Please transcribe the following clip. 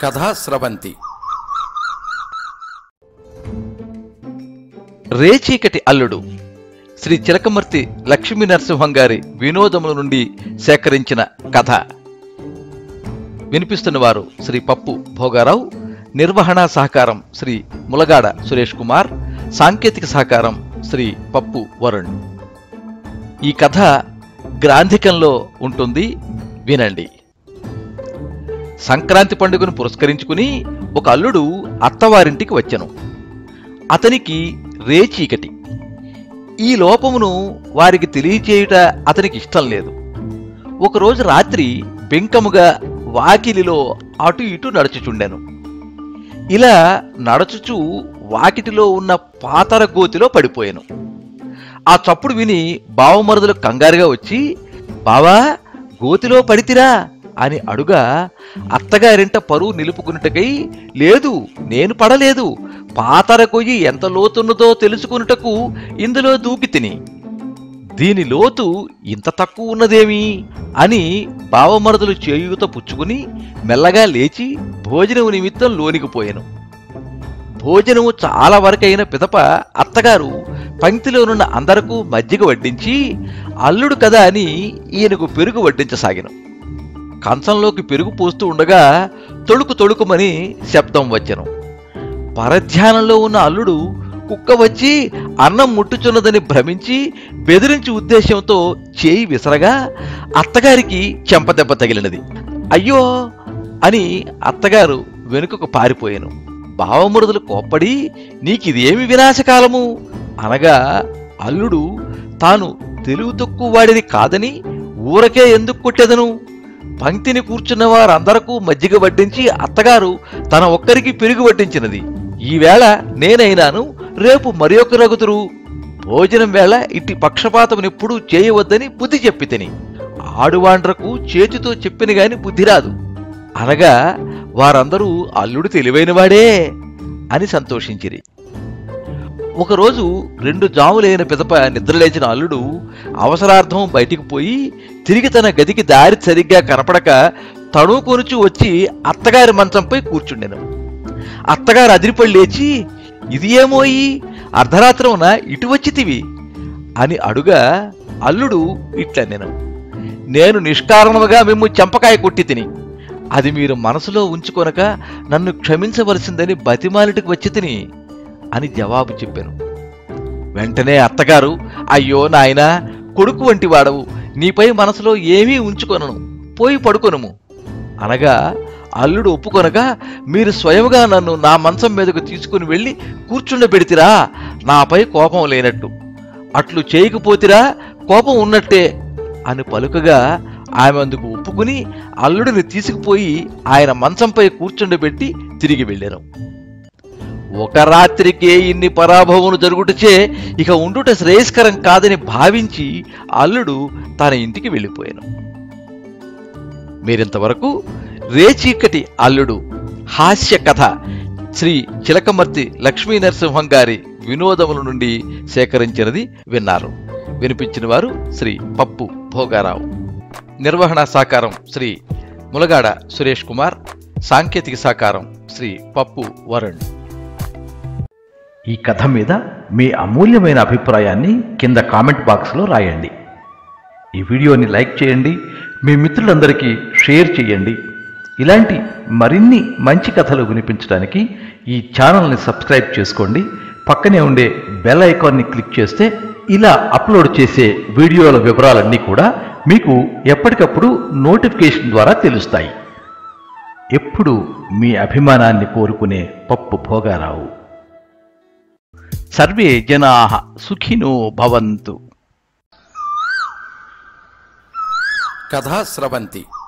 కథా స్రవంతి రేచీకటి అల్లుడు శ్రీ చిలకమర్తి లక్ష్మీ నరసింహం గారి వినోదముల నుండి సేకరించిన కథ వినిపిస్తున్నవారు శ్రీ పప్పు భోగారావు నిర్వహణ సహకారం శ్రీ ములగాడ సురేష్ కుమార్ సాంకేతిక సహకారం శ్రీ పప్పు వరుణ్ ఈ కథ గ్రాంధికంలో ఉంటుంది వినండి సంక్రాంతి పండుగను పురస్కరించుకుని ఒక అల్లుడు అత్తవారింటికి వచ్చెను అతనికి రేచీకటి ఈ లోపమును వారికి తెలియచేయుట అతనికి ఇష్టం లేదు ఒకరోజు రాత్రి బెంకముగా వాకిలిలో అటు ఇటు నడుచుచుండెను ఇలా నడుచుచూ వాకిటిలో ఉన్న పాతర గోతిలో పడిపోయాను ఆ చప్పుడు విని బావమరుదులు కంగారుగా వచ్చి బావా గోతిలో పడితిరా అని అడుగా అత్తగారింట పరువు నిలుపుకున్నటకై లేదు నేను పడలేదు పాతర కొయ్యి ఎంత లోతున్నదో తెలుసుకున్నటకు ఇందులో దూకి తిని దీని లోతు ఇంత తక్కువ ఉన్నదేమి అని బావమరదలు చేయూత పుచ్చుకుని మెల్లగా లేచి భోజనము నిమిత్తం లోనికి పోయాను భోజనము చాలా వరకైన పిదప అత్తగారు పంక్తిలోనున్న అందరకు మజ్జిగ వడ్డించి అల్లుడు కదా అని ఈయనకు పెరుగు వడ్డించసాగిను కంచంలోకి పెరుగు పోస్తూ ఉండగా తొడుకు తొడుకుమని శబ్దం వచ్చెను పరధ్యానంలో ఉన్న అల్లుడు కుక్క వచ్చి అన్నం ముట్టుచున్నదని భ్రమించి బెదిరించి ఉద్దేశంతో చేయి విసరగా అత్తగారికి చెంపదెబ్బ తగిలినది అయ్యో అని అత్తగారు వెనుకకు పారిపోయాను భావమరుదులు కోప్పడి నీకిదేమి వినాశకాలము అనగా అల్లుడు తాను తెలివి తక్కువ వాడిని కాదని ఊరకే ఎందుకు కొట్టెదను పంక్తిని కూర్చున్న వారందరకు మజ్జిగ వడ్డించి అత్తగారు తన ఒక్కరికి పెరుగు వడ్డించినది ఈవేళ నేనైనాను రేపు మరి ఒక రగుతురు భోజనం వేళ ఇట్టి పక్షపాతమునెప్పుడూ చేయవద్దని బుద్ధి చెప్పి తిని ఆడువాండ్రకు చేతితో చెప్పిన గాని బుద్ధి రాదు అనగా వారందరూ అల్లుడు తెలివైనవాడే అని సంతోషించిరి ఒకరోజు రెండు జాములైన పిదప నిద్రలేచిన అల్లుడు అవసరార్థం బయటికి పోయి తిరిగి తన గదికి దారి సరిగ్గా కనపడక తడుకొనుచు వచ్చి అత్తగారి మంచంపై కూర్చుండెను అత్తగారు అదిరిపడి లేచి ఇది ఏమోయి అర్ధరాత్రమున ఇటు వచ్చితివి అని అడుగా అల్లుడు ఇట్లా నేను నేను నిష్కారణముగా మిమ్ము చెంపకాయ కొట్టి తిని అది మీరు మనసులో ఉంచుకొనక నన్ను క్షమించవలసిందని బతిమాలిటికి వచ్చి తిని అని జవాబు చెప్పాను వెంటనే అత్తగారు అయ్యో నాయనా కొడుకు వంటి వాడవు నీపై మనసులో ఏమీ ఉంచుకొనను పోయి పడుకొనుము అనగా అల్లుడు ఒప్పుకొనగా మీరు స్వయముగా నన్ను నా మంచం మీదకు తీసుకుని వెళ్ళి కూర్చుండబెడితిరా నాపై కోపం లేనట్టు అట్లు చేయకపోతిరా కోపం ఉన్నట్టే అని పలుకగా ఆమె అందుకు ఒప్పుకుని అల్లుడిని తీసుకుపోయి ఆయన మంచంపై కూర్చుండబెట్టి తిరిగి వెళ్ళాను ఒక రాత్రికే ఇన్ని పరాభవములు జరుగుటచే ఇక ఉండుట శ్రేయస్కరం కాదని భావించి అల్లుడు తన ఇంటికి వెళ్ళిపోయాను మీరింతవరకు రేచీకటి అల్లుడు హాస్య కథ శ్రీ చిలకమర్తి లక్ష్మీ నరసింహం గారి వినోదముల నుండి సేకరించినది విన్నారు వినిపించిన వారు శ్రీ పప్పు భోగారావు నిర్వహణ సహకారం శ్రీ ములగాడ సురేష్ కుమార్ సాంకేతిక సహకారం శ్రీ పప్పు వరుణ్ ఈ కథ మీద మీ అమూల్యమైన అభిప్రాయాన్ని కింద కామెంట్ బాక్స్లో రాయండి ఈ వీడియోని లైక్ చేయండి మీ మిత్రులందరికీ షేర్ చేయండి ఇలాంటి మరిన్ని మంచి కథలు వినిపించడానికి ఈ ఛానల్ని సబ్స్క్రైబ్ చేసుకోండి పక్కనే ఉండే బెల్ ఐకాన్ని క్లిక్ చేస్తే ఇలా అప్లోడ్ చేసే వీడియోల వివరాలన్నీ కూడా మీకు ఎప్పటికప్పుడు నోటిఫికేషన్ ద్వారా తెలుస్తాయి ఎప్పుడు మీ అభిమానాన్ని కోరుకునే పప్పు భోగారావు సర్వే జనా సుఖినో భవంతు కథా స్రవంతి